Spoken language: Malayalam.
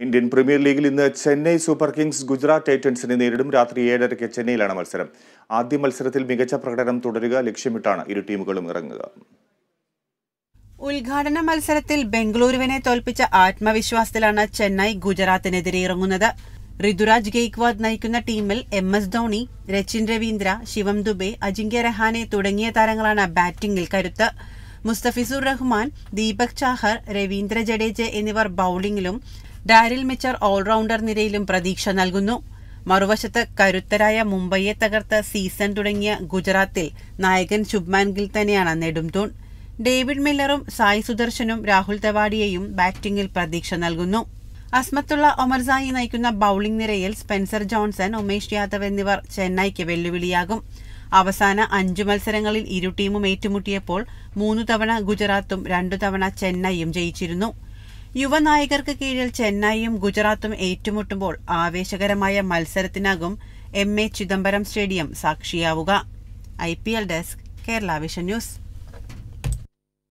ഇന്ത്യൻ പ്രീമിയർ ലീഗിൽ ഇന്ന് ചെന്നൈ സൂപ്പർ കിങ്സ് ഗുജറാത്ത് ടൈറ്റൻസിനെ നേരിടും രാത്രി ഏഴരയ്ക്ക് ചെന്നൈയിലാണ് മത്സരം ആദ്യ മത്സരത്തിൽ മികച്ച പ്രകടനം തുടരുക ലക്ഷ്യമിട്ടാണ് ഇരു ടീമുകളും ഇറങ്ങുക ഉദ്ഘാടന മത്സരത്തിൽ ബംഗളൂരുവിനെ തോൽപ്പിച്ച ആത്മവിശ്വാസത്തിലാണ് ചെന്നൈ ഗുജറാത്തിനെതിരെ ഇറങ്ങുന്നത് ഋതുരാജ് ഗെയ്ക്വാദ് നയിക്കുന്ന ടീമിൽ എം എസ് ധോണി രച്ചിൻ രവീന്ദ്ര ശിവം ദുബെ അജിങ്ക്യ രഹാനെ തുടങ്ങിയ താരങ്ങളാണ് ബാറ്റിംഗിൽ കരുത്ത് മുസ്തഫിസുർ റഹ്മാൻ ദീപക് ചാഹർ രവീന്ദ്ര ജഡേജ എന്നിവർ ബൌളിംഗിലും ഡാരിൽ മിച്ചർ ഓൾറൗണ്ടർ നിരയിലും പ്രതീക്ഷ നൽകുന്നു മറുവശത്ത് കരുത്തരായ മുംബൈയെ തകർത്ത് സീസൺ തുടങ്ങിയ ഗുജറാത്തിൽ നായകൻ ശുഭ്മാൻ ഗിൽ തന്നെയാണ് നെടുംതൂൺ ഡേവിഡ് മില്ലറും സായി സുദർശനും രാഹുൽ തെവാഡിയയും ബാറ്റിംഗിൽ പ്രതീക്ഷ നൽകുന്നു അസ്മത്തുള്ള ഒമർസായി നയിക്കുന്ന ബൌളിംഗ് നിരയിൽ സ്പെൻസർ ജോൺസൺ ഉമേഷ് യാദവ് എന്നിവർ ചെന്നൈക്ക് വെല്ലുവിളിയാകും അവസാന അഞ്ചു മത്സരങ്ങളിൽ ഇരു ടീമും ഏറ്റുമുട്ടിയപ്പോൾ മൂന്നു തവണ ഗുജറാത്തും രണ്ടു തവണ ചെന്നൈയും ജയിച്ചിരുന്നു യുവനായകർക്ക് കീഴിൽ ചെന്നൈയും ഗുജറാത്തും ഏറ്റുമുട്ടുമ്പോൾ ആവേശകരമായ മത്സരത്തിനാകും എം എ ചിദംബരം സ്റ്റേഡിയം സാക്ഷിയാവുക I P L desk Kerala vision news